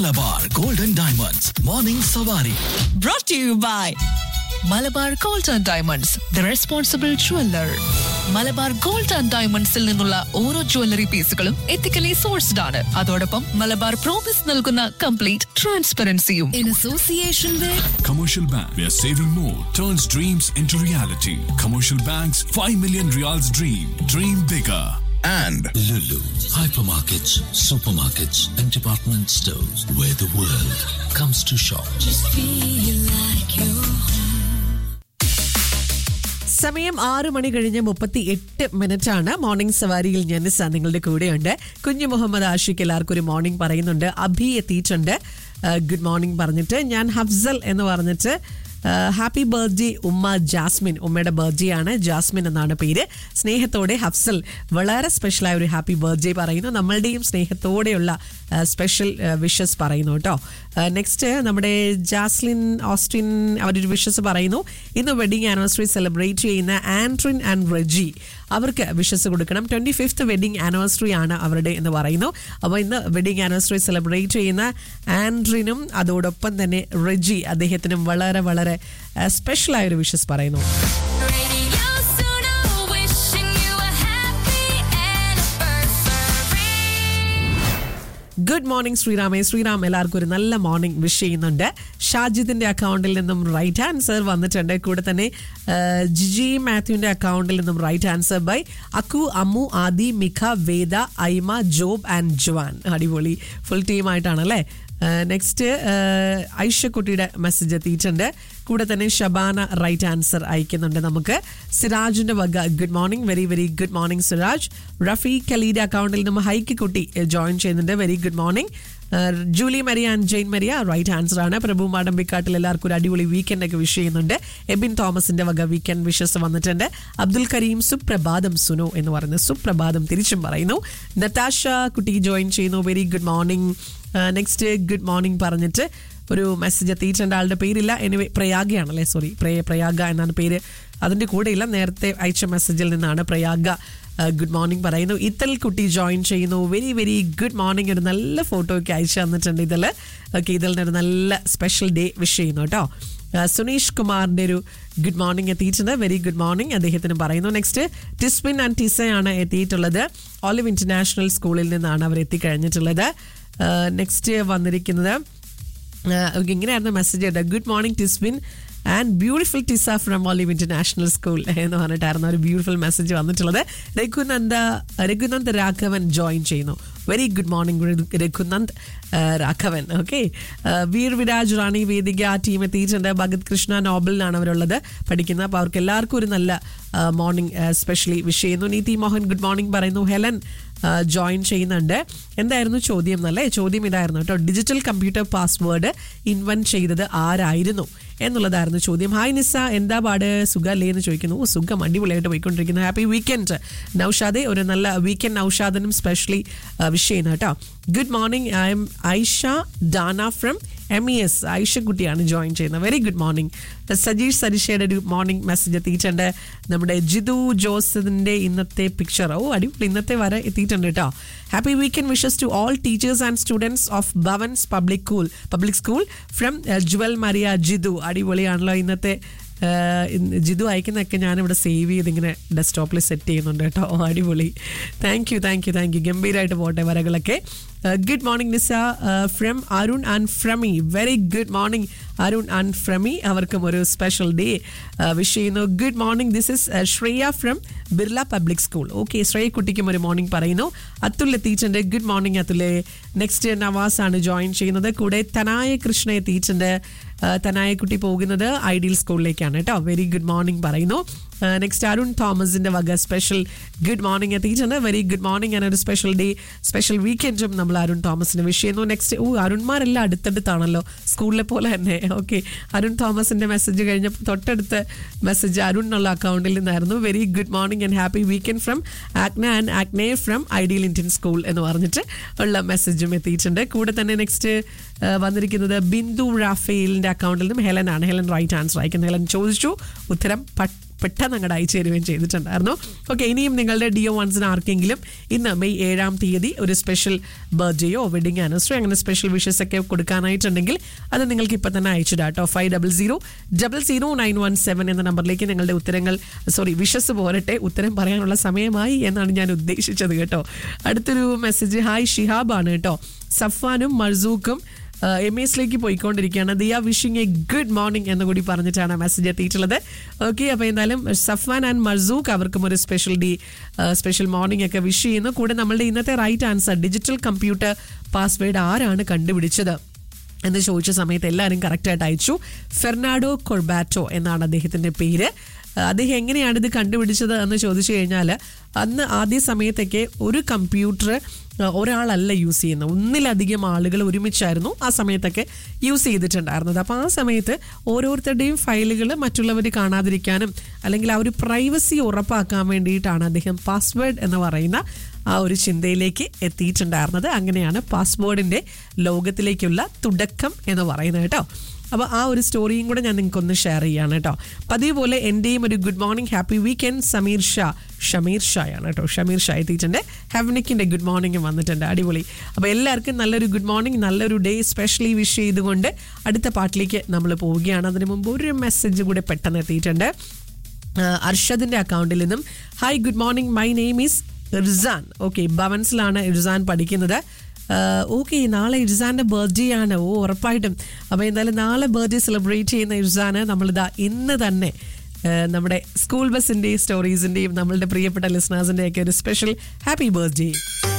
Malabar golden diamonds morning Savari brought to you by Malabar gold and diamonds the responsible jeweller Malabar gold and ഡയമണ്ട്സിൽ നിന്നുള്ള ഓരോ jewellery പീസുകളും ethically sourced ആണ് അതോടൊപ്പം മലബാർ പ്രോമിസ് നൽകുന്ന കംപ്ലീറ്റ് ട്രാൻസ്പെറൻസിയും in association with Commercial Bank, where saving more turns dreams into reality. Commercial Bank's 5 million reals dream. Dream bigger. and Lulu, hypermarkets, supermarkets, and department stores where the world comes to shop. സമയം ആറ് മണി കഴിഞ്ഞ് മുപ്പത്തി എട്ട് minute ആണ് morning സവാരിയിൽ ഞാൻ നിസ്സ നിങ്ങളുടെ കൂടെയുണ്ട് കുഞ്ഞു മുഹമ്മദ് ആഷിഖ് എല്ലാവർക്കും ഒരു മോർണിംഗ് പറയുന്നുണ്ട് അഭി എത്തിയിട്ടുണ്ട് ഗുഡ് മോർണിംഗ് പറഞ്ഞിട്ട് ഞാൻ ഹഫ്സൽ എന്ന് പറഞ്ഞിട്ട് ഹാപ്പി ബർത്ത്ഡേ ഉമ്മ ജാസ്മിൻ ഉമ്മയുടെ ബർത്ത്ഡേ ആണ് ജാസ്മിൻ എന്നാണ് പേര് സ്നേഹത്തോടെ ഹഫ്സൽ വളരെ സ്പെഷ്യലായ ഒരു ഹാപ്പി ബർത്ത്ഡേ പറയുന്നു നമ്മളുടെയും സ്നേഹത്തോടെയുള്ള സ്പെഷ്യൽ വിഷസ് പറയുന്നു കേട്ടോ നെക്സ്റ്റ് നമ്മുടെ ജാസ്ലിൻ ഓസ്റ്റിൻ അവരൊരു വിഷസ് പറയുന്നു ഇന്ന് വെഡിങ് ആനിവേഴ്സറി സെലിബ്രേറ്റ് ചെയ്യുന്ന ആൻട്രിൻ ആൻഡ് റെജി അവർക്ക് വിഷസ് കൊടുക്കണം ട്വന്റി ഫിഫ്ത്ത് വെഡിങ് ആനിവേഴ്സറി ആണ് അവരുടെ എന്ന് പറയുന്നു അപ്പോൾ ഇന്ന് വെഡിങ് ആനിവേഴ്സറി സെലിബ്രേറ്റ് ചെയ്യുന്ന ആൻഡ്രിനും അതോടൊപ്പം തന്നെ റെജി അദ്ദേഹത്തിനും വളരെ വളരെ സ്പെഷ്യലായ ഒരു വിഷസ് പറയുന്നു Radio Suno, wishing you a happy anniversary. Good morning ശ്രീറാമേ ശ്രീറാം എല്ലാവർക്കും ഒരു നല്ല മോർണിംഗ് വിഷ് ചെയ്യുന്നുണ്ട് ഷാജിദിന്റെ അക്കൗണ്ടിൽ നിന്നും റൈറ്റ് ആൻസർ വന്നിട്ടുണ്ട് കൂടെ തന്നെ ആ, ജിജി മാത്യുവിന്റെ അക്കൗണ്ടിൽ നിന്നും right answer by Akku Ammu Adi Mikha Veda Aima Job and Juan അടിപൊളി ഫുൾ ടീമായിട്ടാണ് അല്ലേ നെക്സ്റ്റ് ഐഷക്കുട്ടിയുടെ മെസ്സേജ് എത്തിയിട്ടുണ്ട് കൂടെ തന്നെ ഷബാന റൈറ്റ് ആൻസർ അയക്കുന്നുണ്ട് നമുക്ക് സിറാജിന്റെ വക good morning very very good morning Siraj Rafi Khalid അക്കൗണ്ടിൽ നിന്ന് ഹൈക്ക് കുട്ടി ജോയിൻ ചെയ്യുന്നുണ്ട് very good morning Julie Maria and Jain Maria right answer ആണ് പ്രഭു മാടമ്പിക്കാട്ടിൽ എല്ലാവർക്കും ഒരു അടിപൊളി വീക്കെൻഡ് ഒക്കെ വിഷ് ചെയ്യുന്നുണ്ട് എബിൻ തോമസിന്റെ വക വീക്കെൻഡ് വിഷസ് വന്നിട്ടുണ്ട് അബ്ദുൽ കരീം സുപ്രഭാതം സുനോ എന്ന് പറയുന്നത് സുപ്രഭാതം തിരിച്ചും പറയുന്നു നതാഷ കുട്ടി ജോയിൻ ചെയ്യുന്നു very good morning next good morning പറഞ്ഞിട്ട് ഒരു മെസ്സേജ് എത്തിയിട്ടുണ്ട് ആളുടെ പേരില്ല എനിവേ പ്രയാഗയാണല്ലേ സോറി പ്രയ പ്രയാഗ എന്നാണ് പേര് അതിൻ്റെ കൂടെയില്ല നേരത്തെ അയച്ച മെസ്സേജിൽ നിന്നാണ് പ്രയാഗ ഗുഡ് മോർണിംഗ് പറയുന്നു ഇത്തൽ കുട്ടി ജോയിൻ ചെയ്യുന്നു വെരി വെരി ഗുഡ് മോർണിംഗ് ഒരു നല്ല ഫോട്ടോ ഒക്കെ അയച്ചു തന്നിട്ടുണ്ട് ഇതിൽ ഓക്കെ ഇതിൽ ഒരു നല്ല സ്പെഷ്യൽ ഡേ വിഷ് ചെയ്യുന്നു കേട്ടോ ആ, സുനീഷ് കുമാറിന്റെ ഒരു ഗുഡ് മോർണിംഗ് എത്തിയിട്ടുണ്ട് വെരി ഗുഡ് മോർണിംഗ് അദ്ദേഹത്തിന് പറയുന്നു നെക്സ്റ്റ് ടിസ്പിൻ ആൻഡ് ടിസയാണ് എത്തിയിട്ടുള്ളത് ഓലിവ് ഇന്റർനാഷണൽ സ്കൂളിൽ നിന്നാണ് അവർ എത്തിക്കഴിഞ്ഞിട്ടുള്ളത് നെക്സ്റ്റ് വന്നിരിക്കുന്നത് ആഹ് ഇങ്ങനെയായിരുന്നു മെസ്സേജ് ചെയ്തത് good morning Tisbin and beautiful Tisa from Olive international school എന്ന് പറഞ്ഞിട്ടായിരുന്നു ഒരു ബ്യൂട്ടിഫുൾ മെസ്സേജ് വന്നിട്ടുള്ളത് രഘുനന്ദ രഘുനന്ദ് രാഘവൻ ജോയിൻ ചെയ്യുന്നു വെരി ഗുഡ് മോർണിംഗ് രഘുനന്ദ് ആഹ് രാഘവൻ ഓക്കെ വീർ വിരാജ് റാണി വേദിക ടീം എത്തിയിട്ടുണ്ട് ഭഗത് കൃഷ്ണ നോബലിലാണ് അവരുള്ളത് പഠിക്കുന്നത് അപ്പോൾ അവർക്ക് എല്ലാവർക്കും ഒരു നല്ല മോർണിംഗ് സ്പെഷ്യലി വിഷ് ചെയ്യുന്നു നീതി മോഹൻ ഗുഡ് മോർണിംഗ് പറയുന്നു ഹെലൻ ജോയിൻ ചെയ്യുന്നുണ്ട് എന്തായിരുന്നു ചോദ്യം എന്നല്ലേ ചോദ്യം ഇതായിരുന്നു കേട്ടോ ഡിജിറ്റൽ കമ്പ്യൂട്ടർ പാസ്വേഡ് ഇൻവെന്റ് ചെയ്തത് ആരായിരുന്നു എന്നുള്ളതായിരുന്നു ചോദ്യം ഹായ് നിസ എന്താ പാട് സുഖല്ലേ എന്ന് ചോദിക്കുന്നു ഓ സുഖം അടിപൊളിയായിട്ട് പോയിക്കൊണ്ടിരിക്കുന്നു ഹാപ്പി വീക്കെൻഡ് നൌഷാദെ ഒരു നല്ല വീക്കെൻഡ് നൌഷാദിനും സ്പെഷ്യലി വിഷ് ചെയ്യുന്നു കേട്ടോ good morning I'm Aisha Dana from M E S ഐഷക്കുട്ടിയാണ് ജോയിൻ ചെയ്യുന്നത് വെരി ഗുഡ് മോർണിംഗ് സജീഷ് സരിഷയുടെ ഒരു മോർണിംഗ് മെസ്സേജ് എത്തിയിട്ടുണ്ട് നമ്മുടെ ജിതു ജോസഫിന്റെ ഇന്നത്തെ പിക്ചർ ഓ അടിപൊളി ഇന്നത്തെ വരെ എത്തിയിട്ടുണ്ട് കേട്ടോ happy weekend wishes to all teachers and students of Bhavans public school public school from Jewel Maria Jithu അടിപൊളിയാണല്ലോ ഇന്നത്തെ ആഹ് ഇന്ന് ജിതു അയക്കുന്നതൊക്കെ ഞാനിവിടെ സേവ് ചെയ്ത് ഇങ്ങനെ ഡെസ്ക്ടോപ്പിൽ സെറ്റ് ചെയ്യുന്നുണ്ട് കേട്ടോ ഓ, അടിപൊളി thank you thank you thank you ഗംഭീരമായിട്ട് പോട്ടെ വരകളൊക്കെ good morning Nisa from Arun and Fromi very good morning Arun and Fromi അവർക്കും ഒരു സ്പെഷ്യൽ ഡേ വിഷ് ചെയ്യുന്നു good morning this is Shreya from Birla public school okay Shreya കുട്ടിക്കും ഒരു മോർണിംഗ് പറയുന്നു അതുൽ എത്തിയിട്ടുണ്ട് ഗുഡ് മോർണിംഗ് അതുലെ നെക്സ്റ്റ് നവാസ് ആണ് ജോയിൻ ചെയ്യുന്നത് കൂടെ തനായ കൃഷ്ണ എത്തിയിട്ടുണ്ട് ആ, തനായ കുട്ടി പോകുന്നത് ഐഡിയൽ സ്കൂളിലേക്കാണ് കേട്ടോ വെരി ഗുഡ് മോർണിംഗ് പറയുന്നു നെക്സ്റ്റ് അരുൺ തോമസിന്റെ വക സ്പെഷ്യൽ ഗുഡ് മോർണിംഗ് എത്തിയിട്ടുണ്ട് വെരി ഗുഡ് മോർണിംഗ് ആണ് ഒരു സ്പെഷ്യൽ ഡേ സ്പെഷ്യൽ വീക്കെൻഡും നമ്മൾ അരുൺ തോമസിന് വിഷ് ചെയ്യുന്നു നെക്സ്റ്റ് ഓ അരുൺമാരെല്ലാം അടുത്തടുത്താണല്ലോ സ്കൂളിലെ പോലെ തന്നെ ഓക്കെ അരുൺ തോമസിന്റെ മെസ്സേജ് കഴിഞ്ഞപ്പോൾ തൊട്ടടുത്ത മെസ്സേജ് അരുൺ എന്നുള്ള അക്കൗണ്ടിൽ നിന്നായിരുന്നു very good morning and happy weekend from Akna and Akne from ideal Indian school എന്ന് പറഞ്ഞിട്ട് ഉള്ള മെസ്സേജും എത്തിയിട്ടുണ്ട് കൂടെ തന്നെ നെക്സ്റ്റ് വന്നിരിക്കുന്നത് ബിന്ദു റാഫേലിന്റെ അക്കൗണ്ടിൽ നിന്നും ഹെലൻ ആണ് ഹെലൻ റൈറ്റ് ആൻസർ അയക്കുന്നത് ഹെലൻ ചോദിച്ചു ഉത്തരം പട്ട് പെട്ടെന്ന് അങ്ങോട്ട് അയച്ചു തരുകയും ചെയ്തിട്ടുണ്ടായിരുന്നു ഓക്കെ ഇനിയും നിങ്ങളുടെ ഡിഒ വൺസിന് ആർക്കെങ്കിലും ഇന്ന് മെയ് ഏഴാം തീയതി ഒരു സ്പെഷ്യൽ ബർത്ത്ഡേയോ വെഡിങ് ആനിവേഴ്സറി അങ്ങനെ സ്പെഷ്യൽ വിഷസ് ഒക്കെ കൊടുക്കാനായിട്ടുണ്ടെങ്കിൽ അത് നിങ്ങൾക്ക് ഇപ്പം തന്നെ അയച്ചിടാം കേട്ടോ five double zero double zero nine one seven എന്ന നമ്പറിലേക്ക് നിങ്ങളുടെ ഉത്തരങ്ങൾ സോറി വിഷസ് പോരട്ടെ ഉത്തരം പറയാനുള്ള സമയമായി എന്നാണ് ഞാൻ ഉദ്ദേശിച്ചത് കേട്ടോ അടുത്തൊരു മെസ്സേജ് ഹായ് ഷിഹാബാണ് കേട്ടോ സഫാനും മർസൂക്കും എം എസിലേക്ക് പോയിക്കൊണ്ടിരിക്കുകയാണ് Diya wishing a good morning എന്ന് കൂടി പറഞ്ഞിട്ടാണ് മെസ്സേജ് എത്തിയിട്ടുള്ളത് ഓക്കെ അപ്പോൾ എന്തായാലും സഫാൻ ആൻഡ് മർസൂഖ് അവർക്കും ഒരു സ്പെഷ്യൽ ഡേ സ്പെഷ്യൽ മോർണിംഗ് ഒക്കെ വിഷ് ചെയ്യുന്നു കൂടെ നമ്മളുടെ ഇന്നത്തെ right answer digital computer password ആരാണ് കണ്ടുപിടിച്ചത് എന്ന് ചോദിച്ച സമയത്ത് എല്ലാവരും കറക്റ്റായിട്ട് അയച്ചു ഫെർണാഡോ കൊർബാറ്റോ എന്നാണ് അദ്ദേഹത്തിൻ്റെ പേര് ആ, അദ്ദേഹം എങ്ങനെയാണ് ഇത് കണ്ടുപിടിച്ചത് എന്ന് ചോദിച്ചു കഴിഞ്ഞാൽ അന്ന് ആദ്യ സമയത്തൊക്കെ ഒരു കമ്പ്യൂട്ടർ ആ, ഒരാളല്ല യൂസ് ചെയ്യുന്നത് ഒന്നിലധികം ആളുകൾ ഒരുമിച്ചായിരുന്നു ആ സമയത്തൊക്കെ യൂസ് ചെയ്തിട്ടുണ്ടായിരുന്നത് അപ്പോൾ ആ സമയത്ത് ഓരോരുത്തരുടെയും ഫയലുകൾ മറ്റുള്ളവർ കാണാതിരിക്കാനും അല്ലെങ്കിൽ ആ ഒരു പ്രൈവസി ഉറപ്പാക്കാൻ വേണ്ടിയിട്ടാണ് അദ്ദേഹം പാസ്വേഡ് എന്ന് പറയുന്ന ആ ഒരു ചിന്തയിലേക്ക് എത്തിയിട്ടുണ്ടായിരുന്നത് അങ്ങനെയാണ് പാസ്വേഡിൻ്റെ ലോകത്തിലേക്കുള്ള തുടക്കം എന്ന് പറയുന്നത് കേട്ടോ അപ്പോൾ ആ ഒരു സ്റ്റോറിയും കൂടെ ഞാൻ നിങ്ങൾക്കൊന്ന് ഷെയർ ചെയ്യാണ് കേട്ടോ പതിവ് പോലെ എൻ്റെയും ഒരു good morning happy weekend Sameer Shah Shameer ഷായാണ് കേട്ടോ ഷമീർ ഷാ എത്തിയിട്ടുണ്ട് ഹെവനിക്കിൻ്റെ ഗുഡ് മോർണിംഗ് വന്നിട്ടുണ്ട് അടിപൊളി അപ്പോൾ എല്ലാവർക്കും നല്ലൊരു ഗുഡ് മോർണിംഗ് നല്ലൊരു ഡേ സ്പെഷ്യലി വിഷ് ചെയ്തുകൊണ്ട് അടുത്ത പാട്ടിലേക്ക് നമ്മൾ പോവുകയാണ് അതിന് മുമ്പ് ഒരു മെസ്സേജ് കൂടെ പെട്ടെന്ന് എത്തിയിട്ടുണ്ട് ആഹ് അർഷദിന്റെ അക്കൗണ്ടിൽ നിന്നും hi good morning my name is Irsan okay ഭവൻസിലാണ് ഇർസാൻ പഠിക്കുന്നത് ഓക്കെ നാളെ ഇർസാന്റെ ബർത്ത്ഡേ ആണ് ഓ ഉറപ്പായിട്ടും അപ്പോൾ എന്തായാലും നാളെ ബർത്ത്ഡേ സെലിബ്രേറ്റ് ചെയ്യുന്ന ഇർസാന് നമ്മളിതാ ഇന്ന് തന്നെ ആഹ് നമ്മുടെ സ്കൂൾ ബസ്സിൻ്റെയും സ്റ്റോറീസിൻ്റെയും നമ്മളുടെ പ്രിയപ്പെട്ട ലിസണേഴ്സിൻ്റെയൊക്കെ ഒരു സ്പെഷ്യൽ ഹാപ്പി ബർത്ത്ഡേ